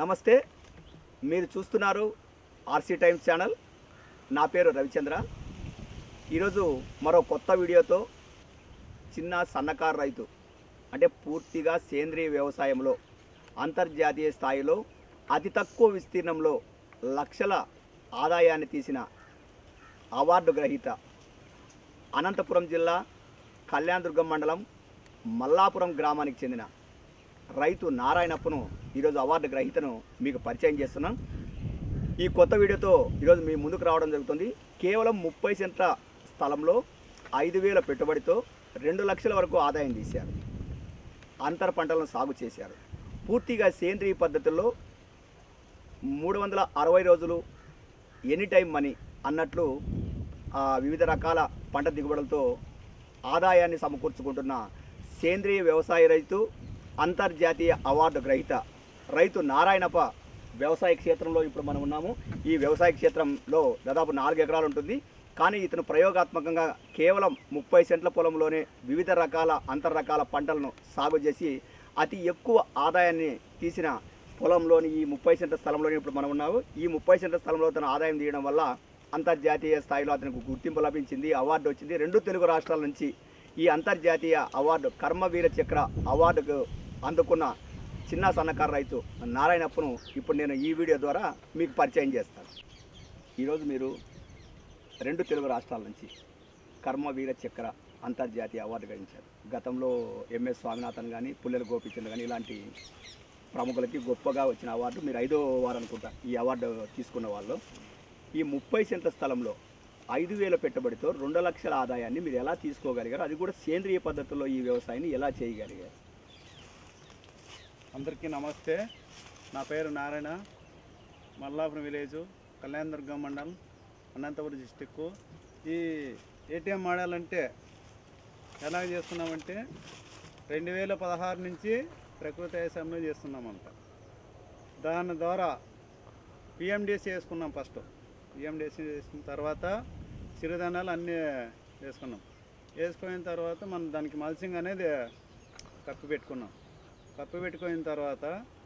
నమస్తే మీరు చూస్తున్నారు ఆర్సీ టైమ్స్ ఛానల్ నా పేరు రవిచంద్ర ఈరోజు మరో కొత్త వీడియోతో చిన్న సన్నకారు రైతు అంటే పూర్తిగా సేంద్రియ వ్యవసాయంలో అంతర్జాతీయ స్థాయిలో అతి తక్కువ విస్తీర్ణంలో లక్షల ఆదాయాన్ని తీసిన అవార్డు గ్రహీత అనంతపురం జిల్లా కళ్యాణదుర్గం మండలం మల్లాపురం గ్రామానికి చెందిన రైతు నారాయణప్పను ఈరోజు అవార్డు గ్రహీతను మీకు పరిచయం చేస్తున్నాం ఈ కొత్త వీడియోతో ఈరోజు మీ ముందుకు రావడం జరుగుతుంది కేవలం ముప్పై సెంట్ల స్థలంలో ఐదు వేల పెట్టుబడితో రెండు లక్షల వరకు ఆదాయం తీశారు అంతర పంటలను సాగు చేశారు పూర్తిగా సేంద్రియ పద్ధతుల్లో మూడు వందల అరవై రోజులు ఎనీ టైం మనీ అన్నట్లు ఆ, వివిధ రకాల పంట దిగుబడులతో ఆదాయాన్ని సమకూర్చుకుంటున్న సేంద్రియ వ్యవసాయ రైతు అంతర్జాతీయ అవార్డు గ్రహీత రైతు నారాయణప్ప వ్యవసాయ క్షేత్రంలో ఇప్పుడు మనం ఉన్నాము ఈ వ్యవసాయ క్షేత్రంలో దాదాపు నాలుగు ఎకరాలు ఉంటుంది కానీ ఇతను ప్రయోగాత్మకంగా కేవలం ముప్పై సెంట్ల పొలంలోనే వివిధ రకాల అంతర్ రకాల పంటలను సాగు చేసి అతి ఎక్కువ ఆదాయాన్ని తీసిన పొలంలోని ఈ ముప్పై సెంట్ల స్థలంలోనే ఇప్పుడు మనం ఉన్నాము ఈ ముప్పై సెంట్ల స్థలంలో తన ఆదాయం తీయడం వల్ల అంతర్జాతీయ స్థాయిలో అతనికి గుర్తింపు లభించింది అవార్డు వచ్చింది రెండు తెలుగు రాష్ట్రాల నుంచి ఈ అంతర్జాతీయ అవార్డు కర్మవీర చక్ర అవార్డుకు అందుకున్న చిన్న సన్నకారు రైతు నారాయణప్పను ఇప్పుడు నేను ఈ వీడియో ద్వారా మీకు పరిచయం చేస్తాను ఈరోజు మీరు రెండు తెలుగు రాష్ట్రాల నుంచి కర్మవీర చక్ర అంతర్జాతీయ అవార్డు గ్రహించారు గతంలో ఎంఎస్ స్వామినాథన్ కానీ పుల్లెల గోపిచంద్ కానీ ఇలాంటి ప్రముఖులకి గొప్పగా వచ్చిన అవార్డు మీరు ఐదో వారు అనుకుంటా ఈ అవార్డు తీసుకున్న వాళ్ళు ఈ ముప్పై సెంట్ల స్థలంలో ఐదు వేల పెట్టుబడితో రెండు లక్షల ఆదాయాన్ని మీరు ఎలా తీసుకోగలిగారు అది కూడా సేంద్రియ పద్ధతిలో ఈ వ్యవసాయాన్ని ఎలా చేయగలిగారు అందరికీ నమస్తే నా పేరు నారాయణ మల్లాపురం విలేజు కళ్యాణదుర్గం మండలం అనంతపురం డిస్టిక్ ఈ ఏటీఎం మోడల్ అంటే ఎలా చేస్తున్నామంటే రెండు వేల పదహారు నుంచి ప్రకృతి వ్యవసాయంలో చేస్తున్నామంట దాని ద్వారా పిఎండిసి వేసుకున్నాం ఫస్ట్ పిఎండిసి వేసుకున్న తర్వాత చిరుధాన్యాలు అన్నీ వేసుకున్నాం వేసుకున్న తర్వాత మనం దానికి మల్సింగ్ అనేది కప్పి పెట్టుకున్నాం కప్పి పెట్టుకున్న తర్వాత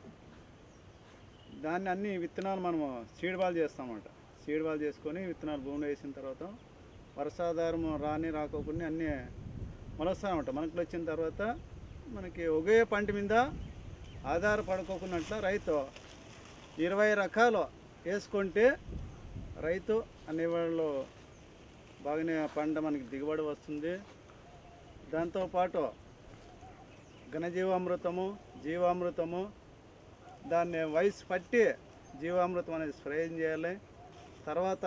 దాన్ని అన్ని విత్తనాలు మనము సీడ్ బాల్ చేస్తామన్నమాట సీడ్ బాల్ చేసుకొని విత్తనాలు భూమిలో వేసిన తర్వాత వర్షాధారం రాని రాకోకుండా అన్నీ మొలస్తామన్నమాట మనకు వచ్చిన తర్వాత మనకి ఒకే పంట మీద ఆధారపడుకోకున్నట్ల రైతు ఇరవై రకాలు వేసుకుంటే రైతు అనేవాళ్ళు బాగానే పంట మనకి దిగుబడి వస్తుంది దాంతోపాటు ఘనజీవామృతము జీవామృతము దాన్ని వయసు పట్టి జీవామృతం అనేది స్ప్రే చేయాలి తర్వాత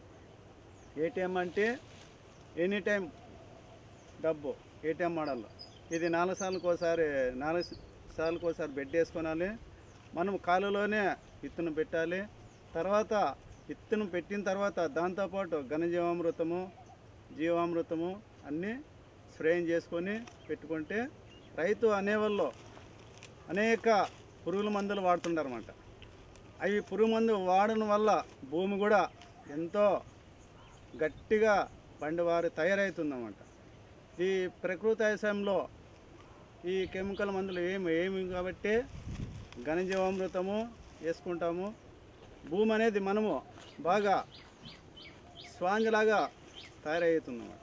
ఏటీఎం అంటే ఎనీ టైం డబ్బు ఏటీఎం మోడల్ ఇది నాలుగు సార్లకు ఒకసారి నాలుగు సార్లకు ఒకసారి బెడ్ వేసుకోనాలి మనం కాలులోనే విత్తనం పెట్టాలి తర్వాత విత్తనం పెట్టిన తర్వాత దాంతోపాటు ఘనజీవామృతము జీవామృతము అన్నీ స్ప్రేయింగ్ చేసుకొని పెట్టుకుంటే రైతు అనేవాళ్ళు అనేక పురుగుల మందులు వాడుతుంటారన్నమాట అవి పురుగు మందు వాడడం వల్ల భూమి కూడా ఎంతో గట్టిగా పండువారి తయారవుతుందన్నమాట ఈ ప్రకృతి వ్యవసాయంలో ఈ కెమికల్ మందులు ఏమి ఏమి కాబట్టి ఘనజీవామృతము వేసుకుంటాము భూమి అనేది మనము బాగా స్పాంజ్ లాగా తయారవుతుందన్నమాట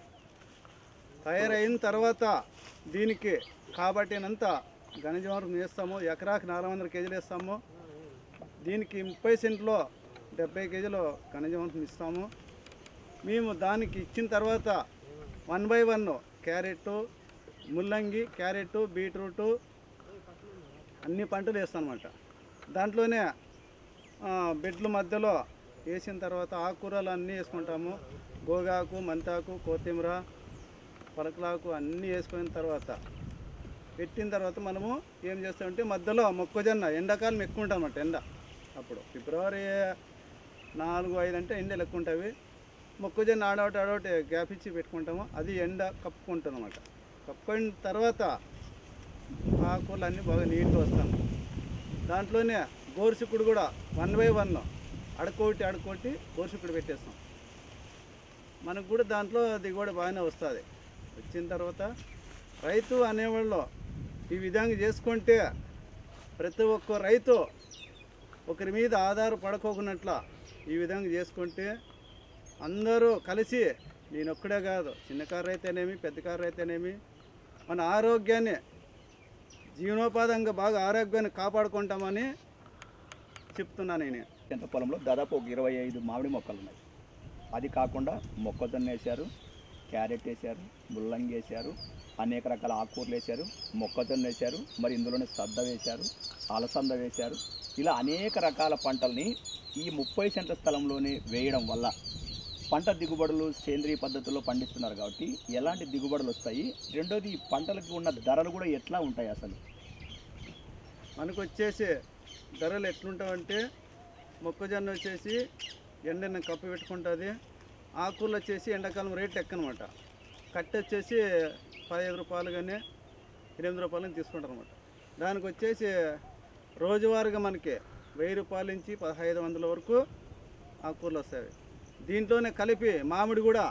తయారైన తర్వాత దీనికి కాబట్టినంత ఘనజీవామృతం వేస్తాము ఎకరాకి నాలుగు వందల కేజీలు వేస్తాము దీనికి ముప్పై సెంట్లో డెబ్బై కేజీలు ఘనజీవామృతం ఇస్తాము మేము దానికి ఇచ్చిన తర్వాత వన్ బై వన్ క్యారెట్ ముల్లంగి క్యారెట్ బీట్రూటు అన్ని పంటలు వేస్తాం అనమాట దాంట్లోనే ఆ, బెడ్ల మధ్యలో వేసిన తర్వాత ఆకుకూరలు అన్నీ వేసుకుంటాము గోగాకు మెంతాకు కొత్తిమీర పలకలాకు అన్నీ వేసుకున్న తర్వాత పెట్టిన తర్వాత మనము ఏం చేస్తామంటే మధ్యలో మొక్కజొన్న ఎండాకాలం ఎక్కువ ఉంటుంది అన్నమాట ఎండ అప్పుడు ఫిబ్రవరి నాలుగు ఐదు అంటే ఎండలు ఎక్కువ ఉంటాయి మొక్కజొన్న ఆడోటి ఆడోటి గ్యాప్ ఇచ్చి పెట్టుకుంటాము అది ఎండ కప్పుకుంటుంది అనమాట కప్పుకున్న తర్వాత ఆకుకూరలు అన్నీ బాగా నీట్గా వస్తాను దాంట్లోనే గోరుచిక్కుడు కూడా వన్ బై వన్ అడకొట్టి అడకొట్టి గోరుచిక్కుడు పెట్టేస్తాం మనకు కూడా దాంట్లో దిగుబడి బాగానే వస్తుంది వచ్చిన తర్వాత రైతు అనేవాళ్ళు ఈ విధంగా చేసుకుంటే ప్రతి ఒక్క రైతు ఒకరి మీద ఆధారపడకోకున్నట్ల ఈ విధంగా చేసుకుంటే అందరూ కలిసి నేను ఒక్కడే కాదు చిన్న కారు అయితేనేమి పెద్ద కారు అయితేనేమి మన ఆరోగ్యాన్ని జీవనోపాధంగా బాగా ఆరోగ్యాన్ని కాపాడుకుంటామని చెప్తున్నాను నేను ఎంత పొలంలో దాదాపు ఒక ఇరవై ఐదు మామిడి మొక్కలు ఉన్నాయి అది కాకుండా మొక్కజొన్న వేశారు క్యారెట్ వేశారు ముల్లంగి వేశారు అనేక రకాల ఆకుకూరలు వేశారు మొక్కజొన్న వేశారు మరి ఇందులోనే సద్ద వేశారు అలసంద వేశారు ఇలా అనేక రకాల పంటల్ని ఈ ముప్పై సెంట్ల స్థలంలోనే వేయడం వల్ల పంట దిగుబడులు సేంద్రియ పద్ధతిలో పండిస్తున్నారు కాబట్టి ఎలాంటి దిగుబడులు వస్తాయి రెండోది ఈ పంటలకు ఉన్న ధరలు కూడా ఎట్లా ఉంటాయి అసలు మనకు వచ్చేసి ధరలు ఎట్లుంటావంటే మొక్కజొన్న వచ్చేసి ఎండన కప్పు పెట్టుకుంటుంది ఆకులు వచ్చేసి ఎండాకాలం రేట్లు ఎక్కనమాట కట్టె వచ్చేసి పదిహేను రూపాయలు కానీ ఎనిమిది రూపాయలు కానీ తీసుకుంటారు అనమాట దానికి వచ్చేసి రోజువారీగా మనకి వెయ్యి రూపాయల నుంచి పదహైదు వందల వరకు ఆకుకూరలు వస్తాయి దీంట్లోనే కలిపి మామిడి కూడా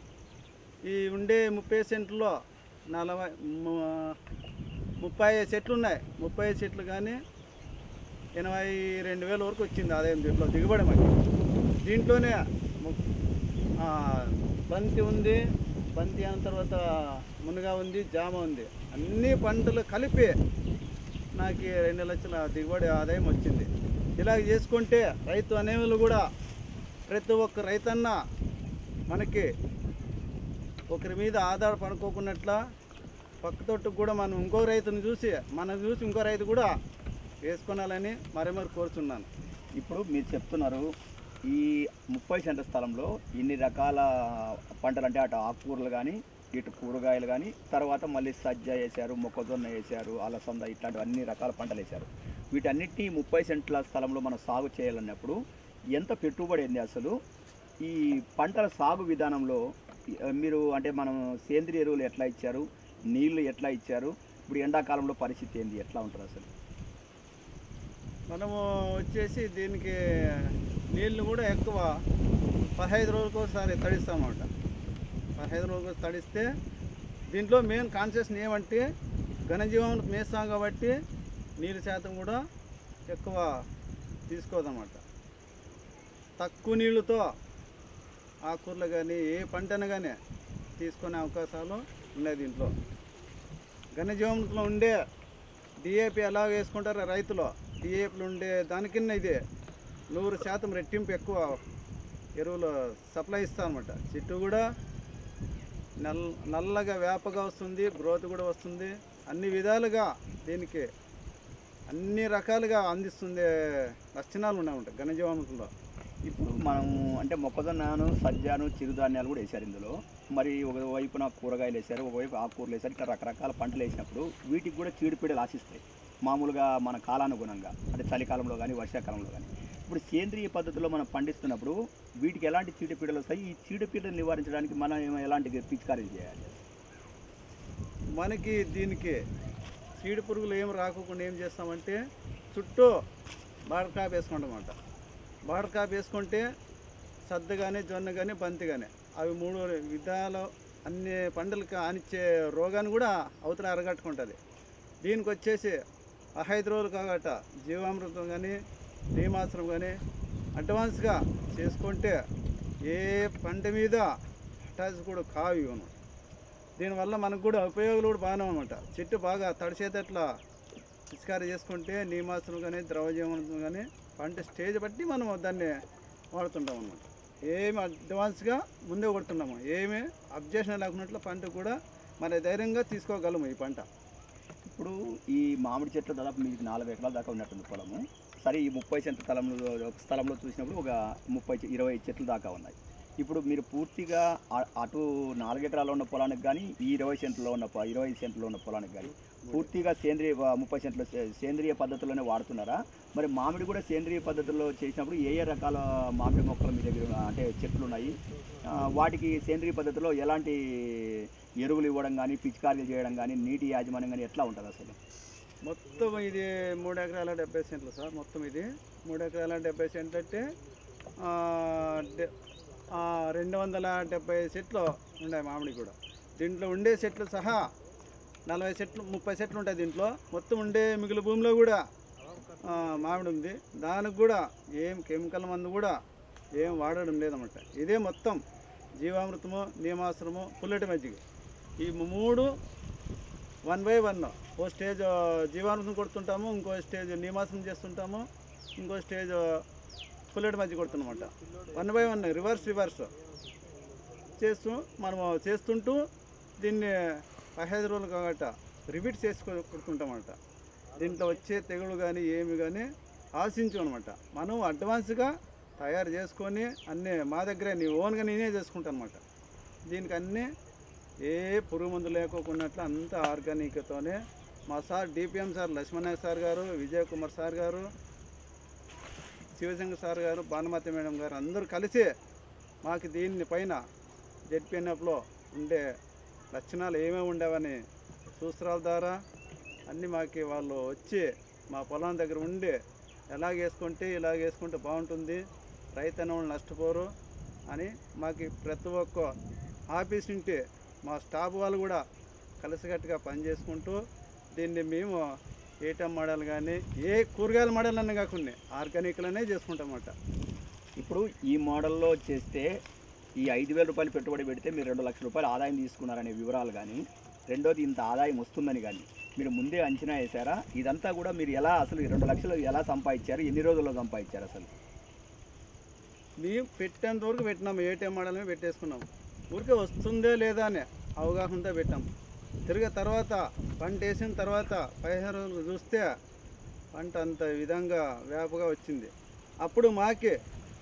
ఈ ఉండే ముప్పై సెంట్లో నలభై ము- ముప్పై చెట్లు ఉన్నాయి ముప్పై చెట్లు కానీ ఎనభై రెండు వేల వరకు వచ్చింది ఆదాయం దీంట్లో దిగుబడి మాకు దీంట్లోనే ము- ఆ, బంతి ఉంది బంతి అయిన తర్వాత మునగా ఉంది జామ ఉంది అన్ని పంటలు కలిపి నాకు ఈ రెండు లక్షల దిగుబడి ఆదాయం వచ్చింది ఇలా చేసుకుంటే రైతు అనేవాళ్ళు కూడా ప్రతి ఒక్క రైతన్న మనకి ఒకరి మీద ఆధారపడుకోకున్నట్ల పక్క తోటకు కూడా మనం ఇంకో రైతుని చూసి మనం చూసి ఇంకో రైతు కూడా వేసుకోనాలని మరీ మరి కోరుచున్నాను ఇప్పుడు మీరు చెప్తున్నారు ఈ ముప్పై సెంటర్ స్థలంలో ఇన్ని రకాల పంటలు అంటే అటు ఆకుకూరలు కానీ ఇటు కూరగాయలు కానీ తర్వాత మళ్ళీ సజ్జ వేశారు మొక్కజొన్న వేశారు అలసంద ఇట్లాంటి అన్ని రకాల పంటలు వేశారు వీటన్నిటిని ముప్పై సెంట్ల స్థలంలో మనం సాగు చేయాలన్నప్పుడు ఎంత పెట్టుబడి అయింది అసలు ఈ పంటల సాగు విధానంలో ఆ, మీరు అంటే మనం సేంద్రియ ఎరువులు ఎట్లా ఇచ్చారు నీళ్లు ఎట్లా ఇచ్చారు ఇప్పుడు ఎండాకాలంలో పరిస్థితి ఏంది ఎట్లా ఉంటుంది అసలు మనము వచ్చేసి దీనికి నీళ్ళు కూడా ఎక్కువ పదహైదు రోజులకు ఒకసారి తడిస్తామన్నమాట పదహైదు రోజులకు తడిస్తే దీంట్లో మెయిన్ కాన్షియస్ ఏమంటే ఘనజీవం మేస్తాం కాబట్టి నీళ్ళ శాతం కూడా ఎక్కువ తీసుకోదన్నమాట తక్కువ నీళ్ళతో ఆకుకూరలు కానీ ఏ పంటను కానీ తీసుకునే అవకాశాలు ఉన్నాయి దీంట్లో ఘనజీవంలో ఉండే డిఏపి ఎలా వేసుకుంటారో రైతులు డిఏపిలు ఉండే దానికిన్న ఇది నూరు శాతం రెట్టింపు ఎక్కువ ఎరువులు సప్లై ఇస్తా అనమాట చెట్టు కూడా నల్ నల్లగా వేపగా వస్తుంది గ్రోత్ కూడా వస్తుంది అన్ని విధాలుగా దీనికి అన్ని రకాలుగా అందిస్తుంది లక్షణాలు ఉన్నాయంట ఘనజీవామృతంలో ఇప్పుడు మనం అంటే మొక్కజొన్నను సజ్జాను చిరుధాన్యాలు కూడా వేశారు ఇందులో మరి ఒక వైపున కూరగాయలు వేశారు ఒకవైపు ఆకుకూరలు వేశారు ఇట్లా రకరకాల పంటలు వేసినప్పుడు వీటికి కూడా చీడపీడలు ఆశిస్తాయి మామూలుగా మన కాలానుగుణంగా అంటే చలికాలంలో కానీ వర్షాకాలంలో కానీ ఇప్పుడు సేంద్రియ పద్ధతిలో మనం పండిస్తున్నప్పుడు వీటికి ఎలాంటి చీడపీడలు వస్తాయి ఈ చీడపీడలు నివారించడానికి మనం ఏమ- ఎలాంటి పిచికారీలు చేయాలి మనకి దీనికి చీడు పురుగులు ఏం రాకుండా ఏం చేస్తామంటే చుట్టూ బార్డర్ కాప్ వేసుకుంటామన్నమాట బార్డర్ కాప్ వేసుకుంటే సద్ద కానీ జొన్న కానీ బంతి కానీ అవి మూడు విధాలు అన్ని పంటలకు ఆనిచ్చే రోగాన్ని కూడా అవతల అరగట్టుకుంటుంది దీనికి వచ్చేసి ఐదు రోజులు కాగట జీవామృతం కానీ భీమాస్త్రం కానీ అడ్వాన్స్గా చేసుకుంటే ఏ పంట మీద అటాచ్ కూడా కావు ఇవ్వను దీనివల్ల మనకు కూడా ఉపయోగాలు కూడా బాగానే అనమాట చెట్టు బాగా తడిసేటట్లా పిచికారీ చేసుకుంటే నీమాసనం కానీ ద్రవజీవనం కానీ పంట స్టేజ్ బట్టి మనం దాన్ని వాడుతుంటాం అనమాట ఏమి అడ్వాన్స్గా ముందే కొడుతున్నాము ఏమి అబ్జెక్షన్ లేకున్నట్లు పంట కూడా మన ధైర్యంగా తీసుకోగలము ఈ పంట ఇప్పుడు ఈ మామిడి చెట్లు దాదాపు మీకు నాలుగు ఎకరాల దాకా ఉన్నట్టుంది పొలము సరే ఈ ముప్పై సెంట్ స్థలంలో ఒక స్థలంలో చూసినప్పుడు ఒక ముప్పై చె- ఇరవై చెట్లు దాకా ఉన్నాయి ఇప్పుడు మీరు పూర్తిగా ఆ- అటు నాలుగు ఎకరాల్లో ఉన్న పొలానికి కానీ ఈ ఇరవై సెంట్లో ఉన్న పొ- ఇరవై సెంట్లో ఉన్న పొలానికి కానీ పూర్తిగా సేంద్రియ వ- ముప్పై సెంట్ల సే- సేంద్రియ పద్ధతిలోనే వాడుతున్నారా మరి మామిడి కూడా సేంద్రియ పద్ధతిలో చేసినప్పుడు ఏ ఏ రకాల మామిడి మొక్కలు మీ దగ్గర ఉన్న- అంటే చెట్లు ఉన్నాయి ఆ, వాటికి సేంద్రియ పద్ధతిలో ఎలాంటి ఎరువులు ఇవ్వడం కానీ పిచికారీలు చేయడం కానీ నీటి యాజమాన్యం కానీ ఎట్లా ఉంటుంది అసలు మొత్తం ఇది మూడు ఎకరాల డెబ్బై సెంట్లు సార్ మొత్తం ఇది మూడు ఎకరాల డెబ్బై సెంట్లు అంటే ఆ, డె- ఆ, రెండు వందల డెబ్బై చెట్లు ఉన్నాయి మామిడి కూడా దీంట్లో ఉండే చెట్లు సహా నలభై చెట్లు ముప్పై చెట్లు ఉంటాయి దీంట్లో మొత్తం ఉండే మిగిలిన భూమిలో కూడా ఆ, మామిడి ఉంది దానికి కూడా ఏం కెమికల్ మందు కూడా ఏం వాడడం లేదన్నమాట ఇదే మొత్తం జీవామృతము నియమాశ్రము పుల్లటి మజ్జిగ ఈ మూడు వన్ బై వన్ ఓ స్టేజ్ ఆ, జీవామృతం కొడుతుంటాము ఇంకో స్టేజ్ నియమాశ్రమం చేస్తుంటాము ఇంకో స్టేజ్ పుల్లటి మజ్జిగ కొడుతున్నమాట one by one reverse reverse చేస్తూ మనము చేస్తుంటూ దీన్ని పదిహేను రోజులు కాబట్టి రిపీట్ చేసుకొని కొడుతుంటామన్నమాట దీంట్లో వచ్చే తెగులు కానీ ఏమి కానీ ఆశించు అనమాట మనం అడ్వాన్స్గా తయారు చేసుకొని అన్నీ మా దగ్గరే నీ ఓన్గా నేనే చేసుకుంటాను అనమాట దీనికి అన్నీ ఏ పురుగు మందు లేకోకున్నట్లు అంత ఆర్గానిక్తోనే మా sir DPM sir Laxman sir garu Vijay Kumar sir గారు శివశంకర్ సార్ గారు భానుమతి మేడం గారు అందరూ కలిసి మాకు దీని పైన జెడ్పిఎన్ఎఫ్లో ఉండే లక్షణాలు ఏమేమి ఉండేవని సూత్రాల ద్వారా అన్నీ మాకు వాళ్ళు వచ్చి మా పొలం దగ్గర ఉండి ఎలాగ వేసుకుంటే ఇలాగ వేసుకుంటే బాగుంటుంది రైతు అనేవాళ్ళు నష్టపోరు అని మాకు ప్రతి ఒక్క ఆఫీస్ నుండి మా స్టాఫ్ వాళ్ళు కూడా కలిసికట్టుగా పనిచేసుకుంటూ దీన్ని మేము ఏటం మోడల్ కానీ ఏ కూరగాయల మోడల్ అన్న కాకుండా ఆర్గానిక్లోనే చేసుకుంటామన్నమాట ఇప్పుడు ఈ మోడల్లో చేస్తే ఈ ఐదు వేల రూపాయలు పెట్టుబడి పెడితే మీరు రెండు లక్షల రూపాయలు ఆదాయం తీసుకున్నారనే వివరాలు కానీ రెండోది ఇంత ఆదాయం వస్తుందని కానీ మీరు ముందే అంచనా వేశారా ఇదంతా కూడా మీరు ఎలా అసలు ఈ రెండు లక్షలు ఎలా సంపాదించారు ఎన్ని రోజుల్లో సంపాదించారు అసలు మేము పెట్టేంత వరకు పెట్టినాము ఏటీఎం మోడల్ని పెట్టేసుకున్నాం ఊరికే వస్తుందే లేదా అని అవగాహనతో పెట్టాం తిరిగి తర్వాత పంట వేసిన తర్వాత పదిహేను రోజులు చూస్తే పంట అంత విధంగా వేపగా వచ్చింది అప్పుడు మాకి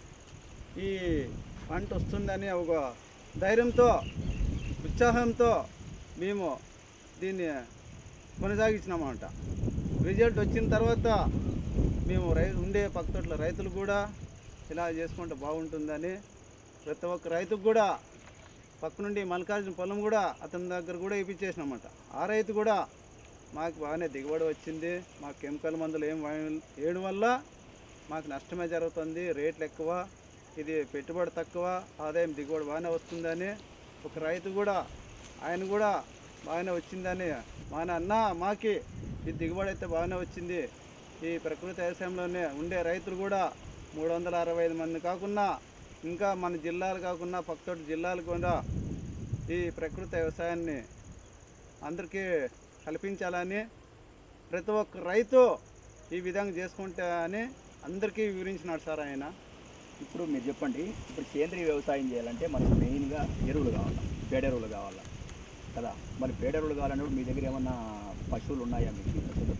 ఈ పంట వస్తుందని ఒక ధైర్యంతో ఉత్సాహంతో మేము దీన్ని కొనసాగించినామంట రిజల్ట్ వచ్చిన తర్వాత మేము రై ఉండే పక్కతోట్ల రైతులు కూడా ఇలా చేసుకుంటే బాగుంటుందని ప్రతి ఒక్క రైతుకు కూడా పక్క నుండి మల్లికార్జున పొలం కూడా అతని దగ్గర కూడా ఇప్పించేసినామంట ఆ రైతు కూడా మాకు బాగానే దిగుబడి వచ్చింది మాకు కెమికల్ మందులు ఏం వాయ- వేయడం వల్ల మాకు నష్టమే జరుగుతుంది రేట్లు ఎక్కువ ఇది పెట్టుబడి తక్కువ ఆదాయం దిగుబడి బాగానే వస్తుందని ఒక రైతు కూడా ఆయన కూడా బాగానే వచ్చిందని మా అన్న మాకి ఈ దిగుబడి అయితే బాగానే వచ్చింది ఈ ప్రకృతి వ్యవసాయంలోనే ఉండే రైతులు కూడా మూడు వందల అరవై ఐదు మంది కాకుండా ఇంకా మన జిల్లాలు కాకుండా పక్కతోటి జిల్లాలు కూడా ఈ ప్రకృతి వ్యవసాయాన్ని అందరికీ కల్పించాలని ప్రతి ఒక్క రైతు ఈ విధంగా చేసుకుంటా అని అందరికీ వివరించినాడు సార్ ఆయన ఇప్పుడు మీరు చెప్పండి ఇప్పుడు సేంద్రీయ వ్యవసాయం చేయాలంటే మనకు మెయిన్గా ఎరువులు కావాలి పేడ ఎరువులు కావాలా కదా మరి పేడ ఎరువులు కావాలన్నప్పుడు మీ దగ్గర ఏమన్నా పశువులు ఉన్నాయా మీకు అసలు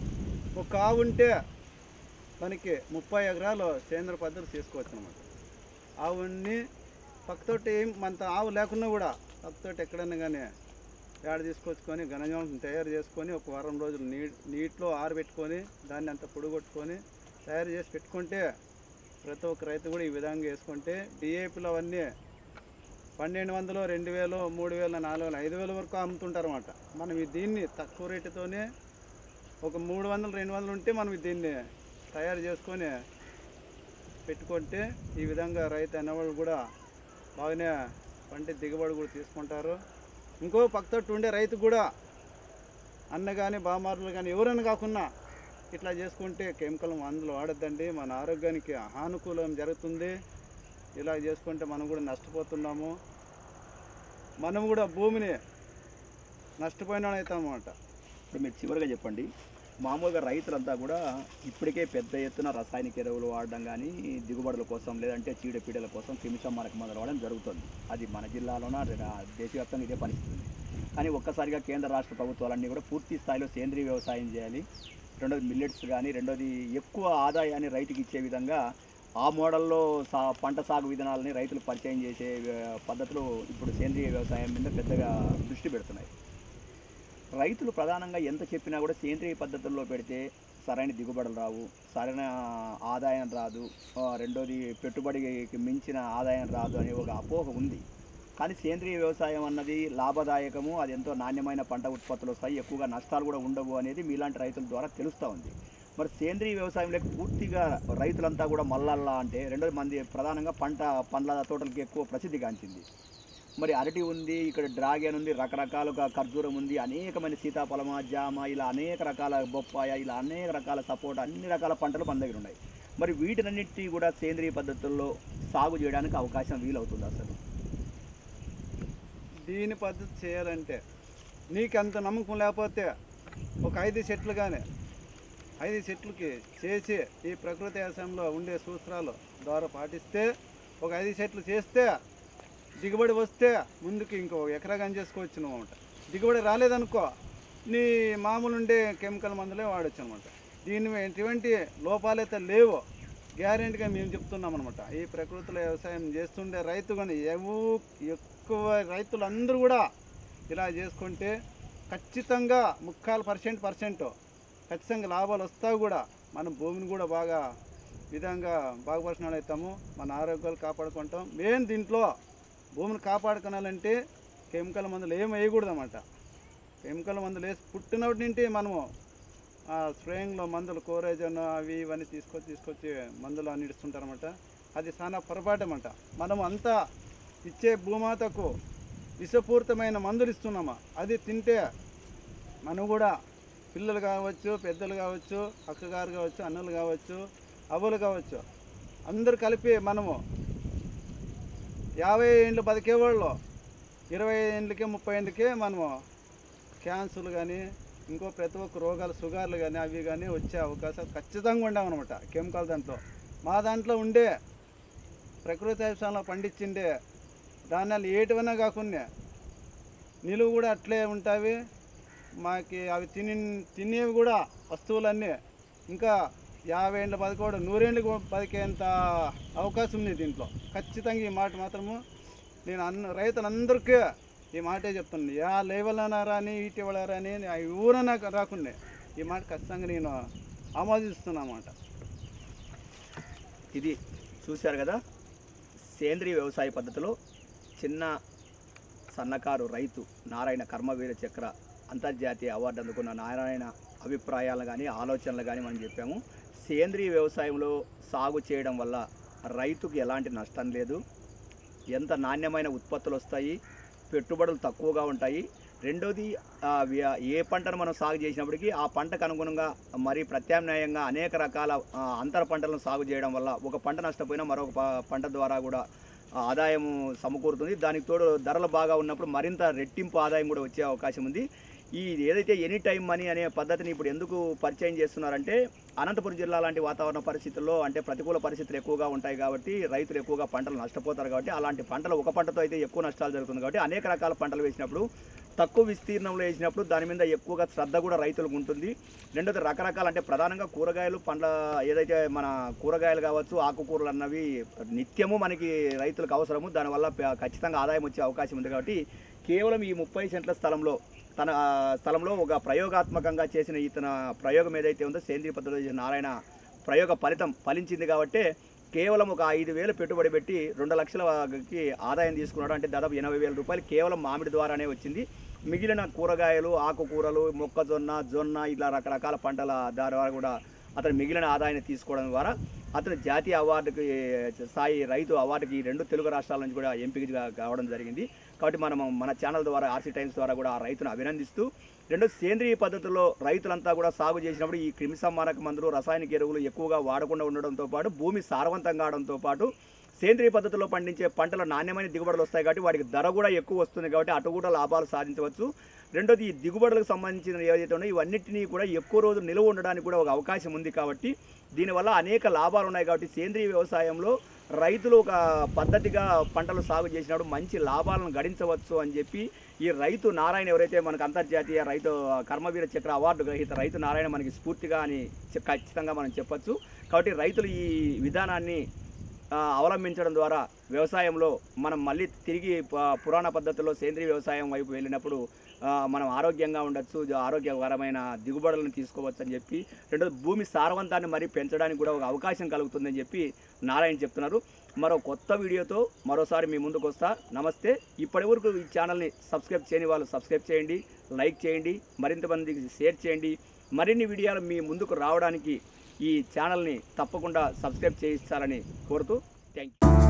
ఒక ఆవు ఉంటే మనకి ముప్పై ఎకరాలు సేంద్ర పద్ధతి చేసుకోవచ్చు అనమాట ఆవుని పక్కతోటి ఏం మన ఆవు లేకున్నా కూడా పక్కతోటి ఎక్కడన్నా కానీ ఏడ తీసుకొచ్చుకొని ఘనజాంసం తయారు చేసుకొని ఒక వారం రోజులు నీ నీటిలో ఆరబెట్టుకొని దాన్ని అంత పొడిగొట్టుకొని తయారు చేసి పెట్టుకుంటే ప్రతి ఒక్క రైతు కూడా ఈ విధంగా వేసుకుంటే డిఏపీలు అవన్నీ పన్నెండు వందలు రెండు వేలు మూడు వేలు నాలుగు వేలు ఐదు వేల వరకు అమ్ముతుంటారు అన్నమాట మనం ఈ దీన్ని తక్కువ రేటుతోనే ఒక మూడు వందలు రెండు వందలు ఉంటే మనం దీన్ని తయారు చేసుకొని పెట్టుకుంటే ఈ విధంగా రైతు అనేవాళ్ళు కూడా బాగానే పంట దిగుబడి కూడా తీసుకుంటారు ఇంకో పక్కతోటి ఉండే రైతు కూడా అన్న కానీ బామారులు కానీ ఎవరైనా కాకుండా ఇట్లా చేసుకుంటే కెమికల్ మందులు వాడద్దండి మన ఆరోగ్యానికి హానుకూలం జరుగుతుంది ఇలా చేసుకుంటే మనం కూడా నష్టపోతున్నాము మనం కూడా భూమిని నష్టపోయిన అవుతాం అన్నమాట ఇప్పుడు మీరు చివరిగా చెప్పండి మామూలుగా రైతులంతా కూడా ఇప్పటికే పెద్ద ఎత్తున రసాయనిక ఎరువులు వాడడం కానీ దిగుబడుల కోసం లేదంటే చీడపీడల కోసం క్రిమిసంహారక మందులు వాడడం జరుగుతుంది అది మన జిల్లాలోన రా- దేశవ్యాప్తంగా ఇదే పరిస్థితి ఉంది కానీ ఒక్కసారిగా కేంద్ర రాష్ట్ర ప్రభుత్వాలన్నీ కూడా పూర్తి స్థాయిలో సేంద్రీయ వ్యవసాయం చేయాలి రెండోది మిల్లెట్స్ కానీ రెండోది ఎక్కువ ఆదాయాన్ని రైతుకి ఇచ్చే విధంగా ఆ మోడల్లో సా పంట సాగు విధానాలని రైతులు పరిచయం చేసే ఆ, పద్ధతులు ఇప్పుడు సేంద్రీయ వ్యవసాయం మీద పెద్దగా దృష్టి పెడుతున్నాయి రైతులు ప్రధానంగా ఎంత చెప్పినా కూడా సేంద్రియ పద్ధతుల్లో పెడితే సరైన దిగుబడులు రావు సరైన ఆదాయం రాదు ఆ, రెండోది పెట్టుబడికి మించిన ఆదాయం రాదు అనే ఒక అపోహ ఉంది కానీ సేంద్రియ వ్యవసాయం అన్నది లాభదాయకము అది ఎంతో నాణ్యమైన పంట ఉత్పత్తులు వస్తాయి ఎక్కువగా నష్టాలు కూడా ఉండవు అనేది మీలాంటి రైతుల ద్వారా తెలుస్తూ ఉంది మరి సేంద్రియ వ్యవసాయంలోకి పూర్తిగా రైతులంతా కూడా మల్లల్లా అంటే రెండోది మంది ప్రధానంగా పంట పండ్ల తోటలకి ఎక్కువ ప్రసిద్ధిగాంచింది మరి అరటి ఉంది ఇక్కడ డ్రాగన్ ఉంది రకరకాలుగా ఖర్జూరం ఉంది అనేకమైన సీతాఫలమ జామ ఇలా అనేక రకాల బొప్పాయ ఇలా అనేక రకాల సపోటా అన్ని రకాల పంటలు మన దగ్గర ఉన్నాయి మరి వీటినన్నిటినీ కూడా సేంద్రియ పద్ధతుల్లో సాగు చేయడానికి అవకాశం వీలవుతుంది అసలు దీని పద్ధతి చేయాలంటే నీకు అంత నమ్మకం లేకపోతే ఒక ఐదు చెట్లు కానీ ఐదు చెట్లకి చేసి ఈ ప్రకృతి వ్యవసాయంలో ఉండే సూత్రాలు ద్వారా పాటిస్తే ఒక ఐదు చెట్లు చేస్తే దిగుబడి వస్తే ముందుకి ఇంకో ఎకరా కానీ చేసుకోవచ్చు అనమాట దిగుబడి రాలేదనుకో నీ మామూలు ఉండే కెమికల్ మందులే వాడచ్చు అనమాట దీని ఎటువంటి లోపాలైతే లేవో గ్యారెంటీగా మేము చెప్తున్నాం అనమాట ఈ ప్రకృతిలో వ్యవసాయం చేస్తుండే రైతు కానీ ఎవు ఎక్కువ రైతులందరూ కూడా ఇలా చేసుకుంటే ఖచ్చితంగా ముక్కాలు పర్సెంట్ పర్సెంట్ ఖచ్చితంగా లాభాలు వస్తావు కూడా మన భూమిని కూడా బాగా విధంగా బాగుపరిచిన వాళ్ళు అవుతాము మన ఆరోగ్యాలు కాపాడుకుంటాం మెయిన్ దీంట్లో భూమిని కాపాడుకోవాలంటే కెమికల్ మందులు ఏం వేయకూడదు అన్నమాట కెమికల్ మందులు వేసి పుట్టినప్పటి నుండి మనము ఆ స్ప్రేయింగ్లో మందులు కోరేజన్ అవి ఇవన్నీ తీసుకొచ్చి తీసుకొచ్చి మందులు అన్ని ఇస్తుంటారన్నమాట అది చాలా పొరపాటు అన్నమాట మనం అంతా ఇచ్చే భూమాతకు విషపూరితమైన మందులు ఇస్తున్నామా అది తింటే మనం కూడా పిల్లలు కావచ్చు పెద్దలు కావచ్చు అక్కగారు కావచ్చు అన్నలు కావచ్చు అవ్వలు కావచ్చు అందరు కలిపి మనము యాభై ఏండ్లు బతికేవాళ్ళు ఇరవై ఏండ్లకి ముప్పై ఏండ్లకే మనము క్యాన్సర్లు కానీ ఇంకో ప్రతి ఒక్క రోగాలు షుగర్లు కానీ అవి కానీ వచ్చే అవకాశాలు ఖచ్చితంగా ఉండవన్నమాట కెమికల్ దాంట్లో మా దాంట్లో ఉండే ప్రకృతి వ్యవసాయంలో పండించిండే ధాన్యాలు ఏటివైనా కాకుండా నిలువ కూడా అట్లే ఉంటాయి మాకి అవి తిని తినేవి కూడా వస్తువులన్నీ ఇంకా యాభై ఏళ్ళ బతకోవడం నూరేళ్ళకి బతికేంత అవకాశం ఉంది దీంట్లో ఖచ్చితంగా ఈ మాట మాత్రము నేను అన్న రైతులందరికీ ఈ మాటే చెప్తున్నాను యా లేవలనా రాని ఇటీవల రాని ఆ ఊరన్నా రాకుండా ఈ మాట ఖచ్చితంగా నేను ఆమోదిస్తున్నాను అన్నమాట ఇది చూశారు కదా సేంద్రియ వ్యవసాయ పద్ధతిలో చిన్న సన్నకారు రైతు నారాయణ కర్మవీర చక్ర అంతర్జాతీయ అవార్డు అందుకున్న నారాయణ అభిప్రాయాలు కానీ ఆలోచనలు కానీ మనం చెప్పాము సేంద్రియ వ్యవసాయంలో సాగు చేయడం వల్ల రైతుకు ఎలాంటి నష్టం లేదు ఎంత నాణ్యమైన ఉత్పత్తులు వస్తాయి పెట్టుబడులు తక్కువగా ఉంటాయి రెండోది ఆ, వ్య- ఏ పంటను మనం సాగు చేసినప్పటికీ ఆ పంటకు అనుగుణంగా మరి ప్రత్యామ్నాయంగా అనేక రకాల ఆ, అంతర పంటలను సాగు చేయడం వల్ల ఒక పంట నష్టపోయినా మరొక ప- పంట ద్వారా కూడా ఆ, ఆదాయం సమకూరుతుంది దానికి తోడు ధరలు బాగా ఉన్నప్పుడు మరింత రెట్టింపు ఆదాయం కూడా వచ్చే అవకాశం ఉంది ఈ ఏదైతే ఎనీ టైం మనీ అనే పద్ధతిని ఇప్పుడు ఎందుకు పరిచయం చేస్తున్నారంటే అనంతపురం జిల్లా లాంటి వాతావరణ పరిస్థితుల్లో అంటే ప్రతికూల పరిస్థితులు ఎక్కువగా ఉంటాయి కాబట్టి రైతులు ఎక్కువగా పంటలు నష్టపోతారు కాబట్టి అలాంటి పంటలు ఒక పంటతో అయితే ఎక్కువ నష్టాలు జరుగుతుంది కాబట్టి అనేక రకాల పంటలు వేసినప్పుడు తక్కువ విస్తీర్ణంలో వేసినప్పుడు దాని మీద ఎక్కువగా శ్రద్ధ కూడా రైతులకు ఉంటుంది రెండోది రకరకాల అంటే ప్రధానంగా కూరగాయలు పండ్ల ఏదైతే మన కూరగాయలు కావచ్చు ఆకుకూరలు అన్నవి నిత్యము మనకి రైతులకు అవసరము దానివల్ల ప- ఖచ్చితంగా ఆదాయం వచ్చే అవకాశం ఉంది కాబట్టి కేవలం ఈ ముప్పై సెంట్ల స్థలంలో తన ఆ, స్థలంలో ఒక ప్రయోగాత్మకంగా చేసిన ఇతన ప్రయోగం ఏదైతే ఉందో సేంద్రియ పద్ధతిలో చేసిన నారాయణ ప్రయోగ ఫలితం ఫలించింది కాబట్టి కేవలం ఒక ఐదు వేలు పెట్టుబడి పెట్టి రెండు లక్షలకి ఆదాయం తీసుకున్నాడు అంటే దాదాపు ఎనభై వేల రూపాయలు కేవలం మామిడి ద్వారానే వచ్చింది మిగిలిన కూరగాయలు ఆకుకూరలు మొక్కజొన్న జొన్న ఇలా రకరకాల పంటల ద్వారా కూడా అతను మిగిలిన ఆదాయాన్ని తీసుకోవడం ద్వారా అతను జాతీయ అవార్డుకి స్థాయి రైతు అవార్డుకి ఈ రెండు తెలుగు రాష్ట్రాల నుంచి కూడా ఎంపిక కావడం జరిగింది కాబట్టి మనం మన ఛానల్ ద్వారా ఆర్సీ టైమ్స్ ద్వారా కూడా ఆ రైతును అభినందిస్తూ రెండో సేంద్రియ పద్ధతిలో రైతులంతా కూడా సాగు చేసినప్పుడు ఈ క్రిమి సంహారక మందులు రసాయనిక ఎరువులు ఎక్కువగా వాడకుండా ఉండడంతో పాటు భూమి సారవంతంగా కావడంతో పాటు సేంద్రియ పద్ధతిలో పండించే పంటల నాణ్యమైన దిగుబడులు వస్తాయి కాబట్టి వాటికి ధర కూడా ఎక్కువ వస్తుంది కాబట్టి అటు కూడా లాభాలు సాధించవచ్చు రెండోది ఈ దిగుబడులకు సంబంధించిన ఏదైతే ఉన్నాయో ఇవన్నిటినీ కూడా ఎక్కువ రోజులు నిల్వ ఉండడానికి కూడా ఒక అవకాశం ఉంది కాబట్టి దీనివల్ల అనేక లాభాలు ఉన్నాయి కాబట్టి సేంద్రియ వ్యవసాయంలో రైతులు ఒక పద్ధతిగా పంటలు సాగు చేసినప్పుడు మంచి లాభాలను గడించవచ్చు అని చెప్పి ఈ రైతు నారాయణ ఎవరైతే మనకు అంతర్జాతీయ రైతు కర్మవీర చక్ర అవార్డు గ్రహీత రైతు నారాయణ మనకి స్ఫూర్తిగా అని చె- ఖచ్చితంగా మనం చెప్పొచ్చు కాబట్టి రైతులు ఈ విధానాన్ని ఆ, అవలంబించడం ద్వారా వ్యవసాయంలో మనం మళ్ళీ తిరిగి ప- పురాణ పద్ధతిలో సేంద్రీయ వ్యవసాయం వైపు వెళ్ళినప్పుడు ఆ, మనం ఆరోగ్యంగా ఉండొచ్చు జ- ఆరోగ్యకరమైన దిగుబడులను తీసుకోవచ్చు అని చెప్పి రెండోది భూమి సారవంతాన్ని మరీ పెంచడానికి కూడా ఒక అవకాశం కలుగుతుందని చెప్పి నారాయణ చెప్తున్నారు మరో కొత్త వీడియోతో మరోసారి మీ ముందుకు వస్తా నమస్తే ఇప్పటి వరకు ఈ ఛానల్ని సబ్స్క్రైబ్ చేయని వాళ్ళు సబ్స్క్రైబ్ చేయండి లైక్ చేయండి మరింత మందికి షేర్ చేయండి మరిన్ని వీడియోలు మీ ముందుకు రావడానికి ఈ ఛానల్ని తప్పకుండా సబ్స్క్రైబ్ చేయిస్తారని కోరుతూ థ్యాంక్ యూ